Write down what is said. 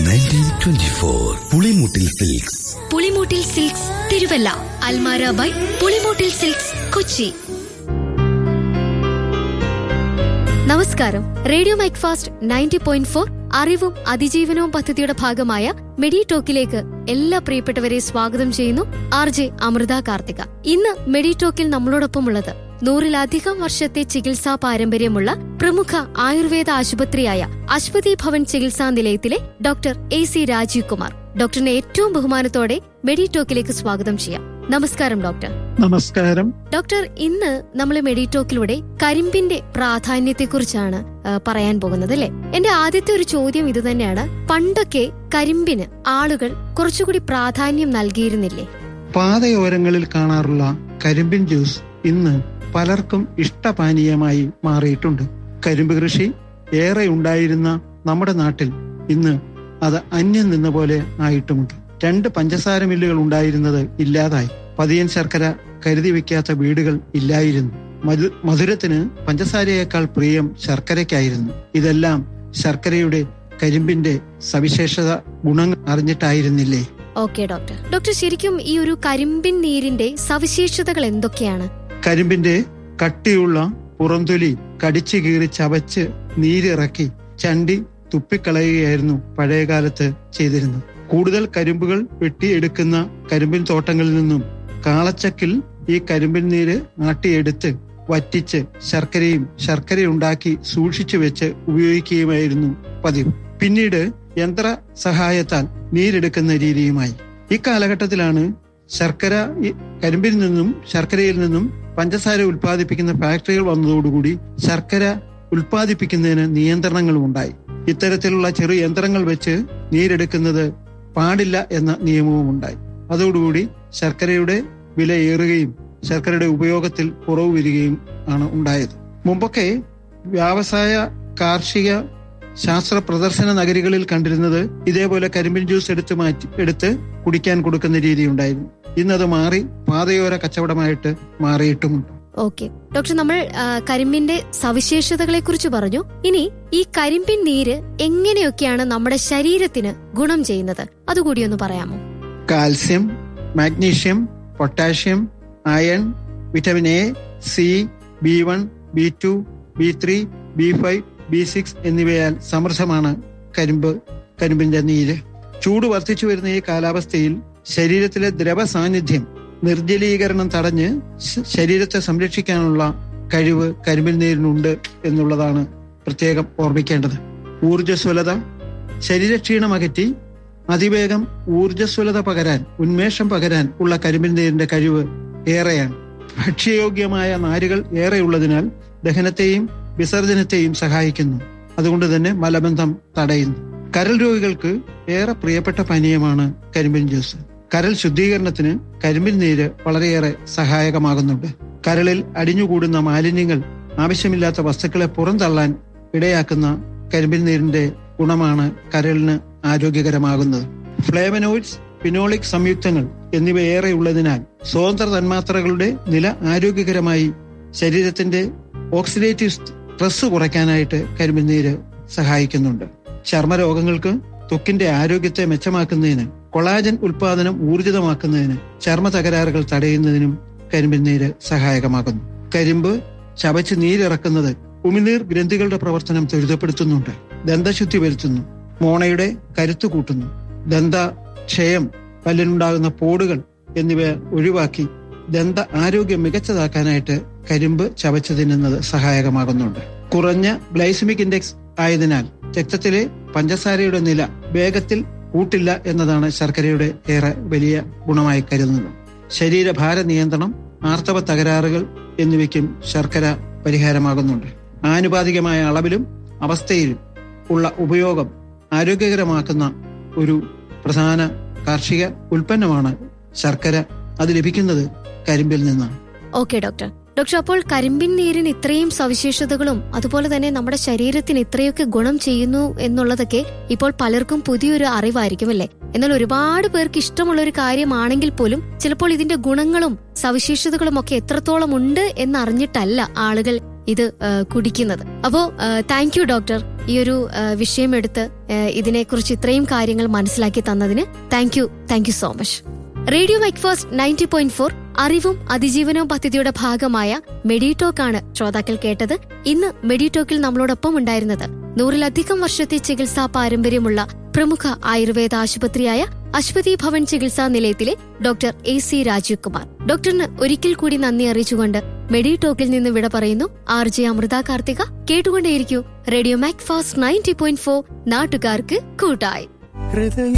nineteen twenty four Pulimoottil Silks Pulimoottil Silks Thiruvalla അൽമാര by Pulimoottil Silks Kochi നമസ്കാരം radio Macfast ninety point four അറിവും അതിജീവനവും പദ്ധതിയുടെ ഭാഗമായ മെഡി ടോക്കിലേക്ക് എല്ലാ പ്രിയപ്പെട്ടവരെ സ്വാഗതം ചെയ്യുന്നു ആർ ജെ അമൃത കാർത്തിക ഇന്ന് മെഡി ടോക്കിൽ നമ്മളോടൊപ്പമുള്ളത് നൂറിലധികം വർഷത്തെ ചികിത്സാ പാരമ്പര്യമുള്ള പ്രമുഖ ആയുർവേദ ആശുപത്രിയായ അശ്വതി ഭവൻ ചികിത്സാ നിലയത്തിലെ doctor A C Rajeev Kumar ഡോക്ടറിനെ ഏറ്റവും ബഹുമാനത്തോടെ മെഡി ടോക്കിലേക്ക് സ്വാഗതം ചെയ്യാം നമസ്കാരം ഡോക്ടർ നമസ്കാരം ഡോക്ടർ ഇന്ന് നമ്മൾ മെഡിറ്റോക്കിലൂടെ കരിമ്പിന്റെ പ്രാധാന്യത്തെക്കുറിച്ചാണ് ആ, പറയാൻ പോകുന്നത് അല്ലെ എന്റെ ആദ്യത്തെ ഒരു ചോദ്യം ഇത് തന്നെയാണ് പണ്ടൊക്കെ കരിമ്പിന് ആളുകൾ കുറച്ചുകൂടി പ്രാധാന്യം നൽകിയിരുന്നില്ലേ പാതയോരങ്ങളിൽ കാണാറുള്ള കരിമ്പിൻ ജ്യൂസ് ഇന്ന് പലർക്കും ഇഷ്ടപാനീയമായി മാറിയിട്ടുണ്ട് കരിമ്പ് കൃഷി ഏറെ ഉണ്ടായിരുന്ന നമ്മുടെ നാട്ടിൽ ഇന്ന് അത് അന്യം നിന്ന പോലെ ആയിട്ടുമുണ്ട് രണ്ട് പഞ്ചസാര മില്ലുകൾ ഉണ്ടായിരുന്നത് ഇല്ലാതായി പതിയൻ ശർക്കര കരുതി വെക്കാത്ത വീടുകൾ ഇല്ലായിരുന്നു മധു മധുരത്തിന് പഞ്ചസാരയേക്കാൾ പ്രിയം ശർക്കരയ്ക്കായിരുന്നു ഇതെല്ലാം ശർക്കരയുടെ കരിമ്പിന്റെ സവിശേഷത ഗുണങ്ങൾ അറിഞ്ഞിട്ടായിരുന്നില്ലേ ഓക്കെ ഡോക്ടർ ഡോക്ടർ ശരിക്കും ഈ ഒരു കരിമ്പിൻ നീരിന്റെ സവിശേഷതകൾ എന്തൊക്കെയാണ് കരിമ്പിന്റെ കട്ടിയുള്ള പുറംതൊലി കടിച്ചു കീറി ചവച്ച് നീരിറക്കി ചണ്ടി തുപ്പിക്കളയുകയായിരുന്നു പഴയകാലത്ത് ചെയ്തിരുന്നത് കൂടുതൽ കരിമ്പുകൾ വെട്ടിയെടുക്കുന്ന കരിമ്പിൻ തോട്ടങ്ങളിൽ നിന്നും കാളച്ചക്കിൽ ഈ കരിമ്പിൻ നീര് ആട്ടിയെടുത്ത് വറ്റിച്ച് ശർക്കരയും ശർക്കരയുണ്ടാക്കി സൂക്ഷിച്ചു വെച്ച് ഉപയോഗിക്കുകയുമായിരുന്നു പതിവ് പിന്നീട് യന്ത്ര സഹായത്താൽ നീരെടുക്കുന്ന രീതിയുമായി ഈ കാലഘട്ടത്തിലാണ് ശർക്കര ഈ കരിമ്പിൽ നിന്നും ശർക്കരയിൽ നിന്നും പഞ്ചസാര ഉൽപ്പാദിപ്പിക്കുന്ന ഫാക്ടറികൾ വന്നതോടുകൂടി ശർക്കര ഉൽപ്പാദിപ്പിക്കുന്നതിന് നിയന്ത്രണങ്ങളും ഉണ്ടായി ഇത്തരത്തിലുള്ള ചെറു യന്ത്രങ്ങൾ വെച്ച് നീരെടുക്കുന്നത് പാടില്ല എന്ന നിയമവും ഉണ്ടായി അതോടുകൂടി ശർക്കരയുടെ വില ഏറുകയും ശർക്കരയുടെ ഉപയോഗത്തിൽ കുറവ് വരികയും ആണ് ഉണ്ടായത് മുമ്പൊക്കെ വ്യവസായ കാർഷിക ശാസ്ത്ര പ്രദർശന നഗരികളിൽ കണ്ടിരുന്നത് ഇതേപോലെ കരിമ്പിൻ ജ്യൂസ് എടുത്ത് മാറ്റി എടുത്ത് കുടിക്കാൻ കൊടുക്കുന്ന രീതി ഉണ്ടായിരുന്നു ഇന്നത് മാറി പാതയോര കച്ചവടമായിട്ട് മാറിയിട്ടുമുണ്ട് ഓക്കെ ഡോക്ടർ നമ്മൾ ആ, കരിമ്പിന്റെ സവിശേഷതകളെ കുറിച്ച് പറഞ്ഞു ഇനി ഈ കരിമ്പിൻ നീര് എങ്ങനെയൊക്കെയാണ് നമ്മുടെ ശരീരത്തിന് ഗുണം ചെയ്യുന്നത് അതുകൂടി ഒന്ന് പറയാമോ calcium magnesium potassium iron vitamin A C B one B two B three B five B six എന്നിവയാൽ സമൃദ്ധമാണ് കരിമ്പ് കരിമ്പിന്റെ നീര് ചൂട് വർദ്ധിച്ചു വരുന്ന ഈ കാലാവസ്ഥയിൽ ശരീരത്തിലെ ദ്രവ സാന്നിധ്യം നിർജ്ജലീകരണം തടഞ്ഞ് ശ- ശരീരത്തെ സംരക്ഷിക്കാനുള്ള കഴിവ് കരിമ്പിൻ നീരിനുണ്ട് എന്നുള്ളതാണ് പ്രത്യേകം ഓർമ്മിക്കേണ്ടത് ഊർജ്ജസ്വലത ശരീരക്ഷീണം അകറ്റി അതിവേഗം ഊർജ്ജസ്വലത പകരാൻ ഉന്മേഷം പകരാൻ ഉള്ള കരിമ്പിൻ നീരിന്റെ കഴിവ് ഏറെയാണ് ഭക്ഷ്യയോഗ്യമായ നാരുകൾ ഏറെയുള്ളതിനാൽ ദഹനത്തെയും വിസർജനത്തെയും സഹായിക്കുന്നു അതുകൊണ്ട് തന്നെ മലബന്ധം തടയുന്നു കരൾ രോഗികൾക്ക് ഏറെ പ്രിയപ്പെട്ട പാനീയമാണ് കരിമ്പിൻ ജ്യൂസ് കരൾ ശുദ്ധീകരണത്തിന് കരിമ്പിൻ നീര് വളരെയേറെ സഹായകമാകുന്നുണ്ട് കരളിൽ അടിഞ്ഞുകൂടുന്ന മാലിന്യങ്ങൾ ആവശ്യമില്ലാത്ത വസ്തുക്കളെ പുറന്തള്ളാൻ ഇടയാക്കുന്ന കരിമ്പിൻ നീരിന്റെ ഗുണമാണ് കരളിന് ആരോഗ്യകരമാകുന്നത് ഫ്ലേവനോയിഡ്സ് ഫിനോളിക് സംയുക്തങ്ങൾ എന്നിവ ഏറെ ഉള്ളതിനാൽ സ്വതന്ത്ര തന്മാത്രകളുടെ നില ആരോഗ്യകരമായി ശരീരത്തിന്റെ ഓക്സിഡേറ്റീവ് സ്ട്രെസ് കുറയ്ക്കാനായിട്ട് കരിമ്പിൻ നീര് സഹായിക്കുന്നുണ്ട് ചർമ്മരോഗങ്ങൾക്ക് ത്വക്കിന്റെ ആരോഗ്യത്തെ മെച്ചമാക്കുന്നതിന് കൊളാജൻ ഉൽപാദനം ഊർജിതമാക്കുന്നതിന് ചർമ്മ തകരാറുകൾ തടയുന്നതിനും കരിമ്പിൻ നീര് സഹായകമാകുന്നു കരിമ്പ് ചവച്ച് നീരിറക്കുന്നത് ഉമിനീർ ഗ്രന്ഥികളുടെ പ്രവർത്തനം ത്വരിതപ്പെടുത്തുന്നുണ്ട് ദന്തശുദ്ധി വരുത്തുന്നു മോണയുടെ കരുത്തു കൂട്ടുന്നു ദന്ത ക്ഷയം പല്ലിനുണ്ടാകുന്ന പോടുകൾ എന്നിവ ഒഴിവാക്കി ദന്ത ആരോഗ്യം മികച്ചതാക്കാനായിട്ട് കരിമ്പ് ചവച്ച് തിന്നുന്നത് സഹായകമാകുന്നുണ്ട് കുറഞ്ഞ ഗ്ലൈസമിക് ഇൻഡെക്സ് ആയതിനാൽ രക്തത്തിലെ പഞ്ചസാരയുടെ നില വേഗത്തിൽ കൂട്ടില്ല എന്നതാണ് ശർക്കരയുടെ ഏറെ വലിയ ഗുണമായി കരുതുന്നത് ശരീരഭാര നിയന്ത്രണം ആർത്തവ തകരാറുകൾ എന്നിവയ്ക്കും ശർക്കര പരിഹാരമാകുന്നുണ്ട് ആനുപാതികമായ അളവിലും അവസ്ഥയിലും ഉള്ള ഉപയോഗം ആരോഗ്യകരമാക്കുന്ന ഒരു പ്രധാന കാർഷിക ഉൽപ്പന്നമാണ് ശർക്കര അത് ലഭിക്കുന്നത് കരിമ്പിൽ നിന്നാണ് ഓക്കെ ഡോക്ടർ ഡോക്ടർ അപ്പോൾ കരിമ്പിൻ നീരിന് ഇത്രയും സവിശേഷതകളും അതുപോലെ തന്നെ നമ്മുടെ ശരീരത്തിന് ഇത്രയൊക്കെ ഗുണം ചെയ്യുന്നു എന്നുള്ളതൊക്കെ ഇപ്പോൾ പലർക്കും പുതിയൊരു അറിവായിരിക്കും അല്ലേ എന്നാൽ ഒരുപാട് പേർക്ക് ഇഷ്ടമുള്ള ഒരു കാര്യമാണെങ്കിൽ പോലും ചിലപ്പോൾ ഇതിന്റെ ഗുണങ്ങളും സവിശേഷതകളും ഒക്കെ എത്രത്തോളം ഉണ്ട് എന്നറിഞ്ഞിട്ടല്ല ആളുകൾ ഇത് ആ, കുടിക്കുന്നത് അപ്പോ താങ്ക് യു ഡോക്ടർ ഈ ഒരു ആ, വിഷയമെടുത്ത് ആ, ഇതിനെക്കുറിച്ച് ഇത്രയും കാര്യങ്ങൾ മനസ്സിലാക്കി തന്നതിന് thank you thank you so much radio Macfast ninety point four അറിവും അതിജീവനവും പദ്ധതിയുടെ ഭാഗമായ മെഡിടോക്ക് ആണ് ശ്രോതാക്കൾ കേട്ടത് ഇന്ന് മെഡിടോക്കിൽ നമ്മളോടൊപ്പം ഉണ്ടായിരുന്നത് നൂറിലധികം വർഷത്തെ ചികിത്സാ പാരമ്പര്യമുള്ള പ്രമുഖ ആയുർവേദ ആശുപത്രിയായ അശ്വതി ഭവൻ ചികിത്സാ നിലയത്തിലെ doctor A C Rajeev Kumar ഡോക്ടറിന് ഒരിക്കൽ കൂടി നന്ദി അറിയിച്ചുകൊണ്ട് മെഡിടോക്കിൽ നിന്ന് വിട പറയുന്നു ആർ ജെ അമൃത കാർത്തിക കേട്ടുകൊണ്ടേയിരിക്കൂ radio Macfast ninety point four നാട്ടുകാർക്ക് കൂട്ടായി ഹൃദയ